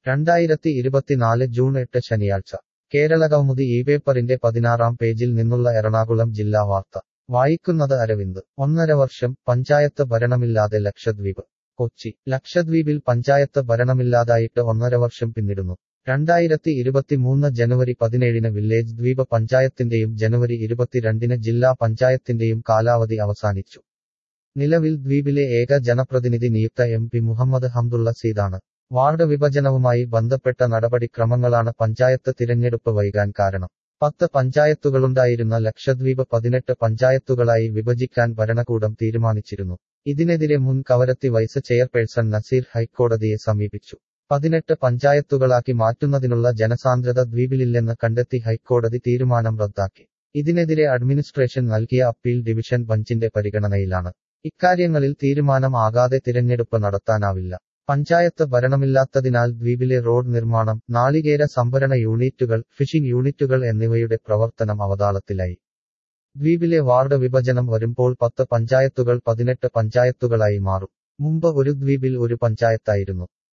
രണ്ടായിരത്തി ഇരുപത്തിനാല് ജൂൺ എട്ട് ശനിയാഴ്ച കേരളകൗമുദി ഈ പേപ്പറിന്റെ പതിനാറാം പേജിൽ നിന്നുള്ള എറണാകുളം ജില്ലാ വാർത്ത വായിക്കുന്നത് അരവിന്ദ് ഒന്നര വർഷം പഞ്ചായത്ത് ഭരണമില്ലാതെ ലക്ഷദ്വീപ് കൊച്ചി ലക്ഷദ്വീപിൽ പഞ്ചായത്ത് ഭരണമില്ലാതായിട്ട് ഒന്നര വർഷം പിന്നിടുന്നു രണ്ടായിരത്തി ഇരുപത്തിമൂന്ന് ജനുവരി പതിനേഴിന് വില്ലേജ് ദ്വീപ് പഞ്ചായത്തിന്റെയും ജനുവരി ഇരുപത്തിരണ്ടിന് ജില്ലാ പഞ്ചായത്തിന്റെയും കാലാവധി അവസാനിച്ചു നിലവിൽ ദ്വീപിലെ ഏക ജനപ്രതിനിധി നിയുക്ത എം പി മുഹമ്മദ് ഹംദുള്ള സീദാണ് വാർഡ് വിഭജനവുമായി ബന്ധപ്പെട്ട നടപടിക്രമങ്ങളാണ് പഞ്ചായത്ത് തിരഞ്ഞെടുപ്പ് വൈകാൻ കാരണം പത്ത് പഞ്ചായത്തുകളുണ്ടായിരുന്ന ലക്ഷദ്വീപ് പതിനെട്ട് പഞ്ചായത്തുകളായി വിഭജിക്കാൻ ഭരണകൂടം തീരുമാനിച്ചിരുന്നു ഇതിനെതിരെ മുൻ കവരത്തി വൈസ് ചെയർപേഴ്സൺ നസീർ ഹൈക്കോടതിയെ സമീപിച്ചു പതിനെട്ട് പഞ്ചായത്തുകളാക്കി മാറ്റുന്നതിനുള്ള ജനസാന്ദ്രത ദ്വീപിലില്ലെന്ന് കണ്ടെത്തി ഹൈക്കോടതി തീരുമാനം റദ്ദാക്കി ഇതിനെതിരെ അഡ്മിനിസ്ട്രേഷൻ നൽകിയ അപ്പീൽ ഡിവിഷൻ ബഞ്ചിന്റെ പരിഗണനയിലാണ് ഇക്കാര്യങ്ങളിൽ തീരുമാനം ആകാതെ തിരഞ്ഞെടുപ്പ് നടത്താനാവില്ല പഞ്ചായത്ത് ഭരണമില്ലാത്തതിനാൽ ദ്വീപിലെ റോഡ് നിർമ്മാണം നാളികേര സംഭരണ യൂണിറ്റുകൾ ഫിഷിംഗ് യൂണിറ്റുകൾ എന്നിവയുടെ പ്രവർത്തനം അവതാളത്തിലായി ദ്വീപിലെ വാർഡ് വിഭജനം വരുമ്പോൾ പത്ത് പഞ്ചായത്തുകൾ പതിനെട്ട് പഞ്ചായത്തുകളായി മാറും മുമ്പ് ഒരു ദ്വീപിൽ ഒരു പഞ്ചായത്തായിരുന്നു